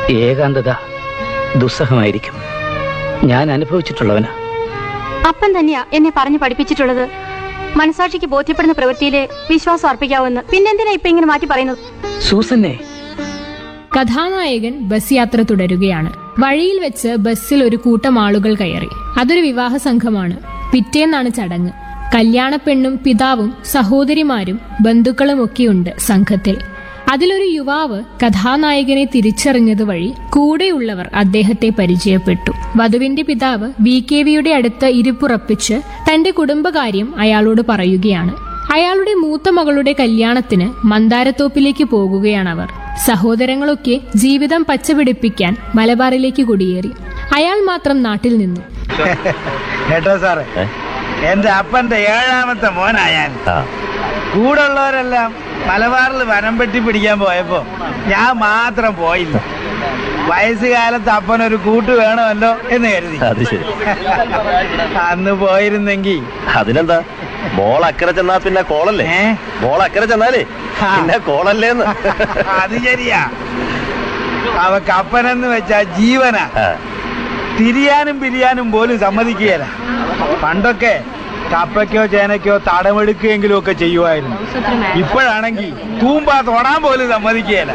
ഏകാന്തത ദുസ്സഹമായിരിക്കും ഞാൻ അനുഭവിച്ചിട്ടുള്ളവനാ അപ്പൻ തന്നെയാ എന്നെ പറഞ്ഞു പഠിപ്പിച്ചിട്ടുള്ളത് മനസാക്ഷിക്ക് ബോധ്യപ്പെടുന്ന പ്രവൃത്തിയിലെ വിശ്വാസം അർപ്പിക്കാവുന്ന പിന്നെന്തിനാ ഇപ്പൊ ഇങ്ങനെ മാറ്റി പറയുന്നത് സൂസന്നെ കഥാനായകൻ ബസ് യാത്ര തുടരുകയാണ് വഴിയിൽ വെച്ച് ബസ്സിൽ ഒരു കൂട്ടം ആളുകൾ കയറി അതൊരു വിവാഹ സംഘമാണ് പിറ്റേന്നാണ് ചടങ്ങ് കല്യാണപ്പെണ്ണും പിതാവും സഹോദരിമാരും ബന്ധുക്കളുമൊക്കെയുണ്ട് സംഘത്തിൽ അതിലൊരു യുവാവ് കഥാനായകനെ തിരിച്ചറിഞ്ഞത് വഴി കൂടെയുള്ളവർ അദ്ദേഹത്തെ പരിചയപ്പെട്ടു വധുവിന്റെ പിതാവ് വി കെ വിയുടെ അടുത്ത് ഇരിപ്പുറപ്പിച്ച് തന്റെ കുടുംബകാര്യം അയാളോട് പറയുകയാണ് അയാളുടെ മൂത്ത മകളുടെ കല്യാണത്തിന് മന്ദാരത്തോപ്പിലേക്ക് പോകുകയാണവർ സഹോദരങ്ങളൊക്കെ ജീവിതം പച്ചപിടിപ്പിക്കാൻ മലബാറിലേക്ക് കുടിയേറി അയാൾ മാത്രം നാട്ടിൽ നിന്നു കേട്ടോ സാറേ എന്റെ അപ്പന്റെ ഏഴാമത്തെ മോനാ ഞാൻ ആ കൂടെ ഉള്ളവരെല്ലാം മലബാറിൽ വനം വെട്ടി പിടിക്കാൻ പോയപ്പോ ഞാൻ മാത്രം പോയില്ല വയസ്സുകാലത്ത് അപ്പനൊരു കൂട്ട് വേണമല്ലോ എന്ന് കരുതി അത് ശരി അന്ന് പോയിരുന്നെങ്കി അതിനെന്താ മോൾ അക്കരെ ചെന്നാ പിന്നെ കോളല്ലേ ഏ? മോൾ അക്കരെ ചെന്നാലേ ആ. പിന്നെ കോളല്ലേന്ന് അത് ശരിയാ അവക്ക് അപ്പനെന്ന് വെച്ചാ ജീവനാ ആ, തിരിയാനും പിരിയാനും പോലും സമ്മതിക്കുകയില്ല പണ്ടൊക്കെ കപ്പയ്ക്കോ ചേനയ്ക്കോ തടമെടുക്കുകയെങ്കിലും ഒക്കെ ചെയ്യുമായിരുന്നു ഇപ്പോഴാണെങ്കിൽ തൂമ്പ തൊടാൻ പോലും സമ്മതിക്കുകയില്ല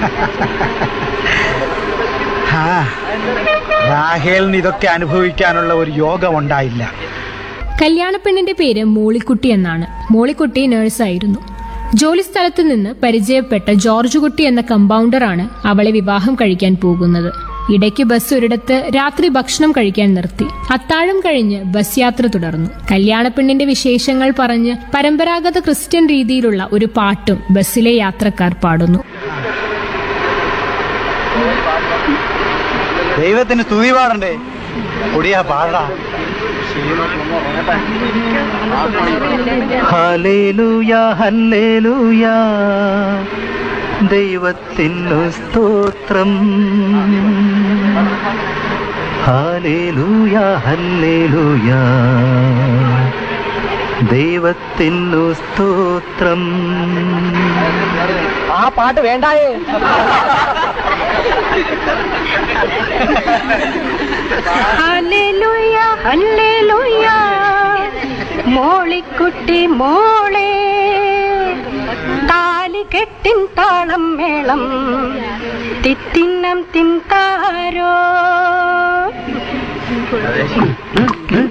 ആ, രാഹേലിന് ഇതൊക്കെ അനുഭവിക്കാനുള്ള ഒരു യോഗം ഉണ്ടായില്ല കല്യാണപ്പെണ്ണിന്റെ പേര് മോളിക്കുട്ടി എന്നാണ് മോളിക്കുട്ടി നഴ്സായിരുന്നു ജോലിസ്ഥലത്ത് നിന്ന് പരിചയപ്പെട്ട ജോർജ് കുട്ടി എന്ന കമ്പൗണ്ടറാണ് അവളെ വിവാഹം കഴിക്കാൻ പോകുന്നത് ഇടയ്ക്ക് ബസ് ഒരിടത്ത് രാത്രി ഭക്ഷണം കഴിക്കാൻ നിർത്തി അത്താഴം കഴിഞ്ഞ് ബസ് യാത്ര തുടർന്നു കല്യാണപ്പെണ്ണിന്റെ വിശേഷങ്ങൾ പറഞ്ഞ് പരമ്പരാഗത ക്രിസ്ത്യൻ രീതിയിലുള്ള ഒരു പാട്ടും ബസ്സിലെ യാത്രക്കാർ പാടുന്നു ദൈവത്തിന് സ്തുതി പാടണ്ടേ ഒടിയാ പാടാ ഹല്ലേലൂയ ഹല്ലേലൂയ ദൈവത്തിനു സ്തോത്രം ഹല്ലേലൂയ ഹല്ലേലൂയ ദൈവത്തിനു സ്തോത്രം ആ പാട്ട് വേണ്ടായേ ഹല്ലേലൂയ ഹല്ലേലൂയ മോളിക്കുട്ടി മോളെ താലികെട്ടിൻ താളം മേളം തിത്തിന്നം തിന്താരോ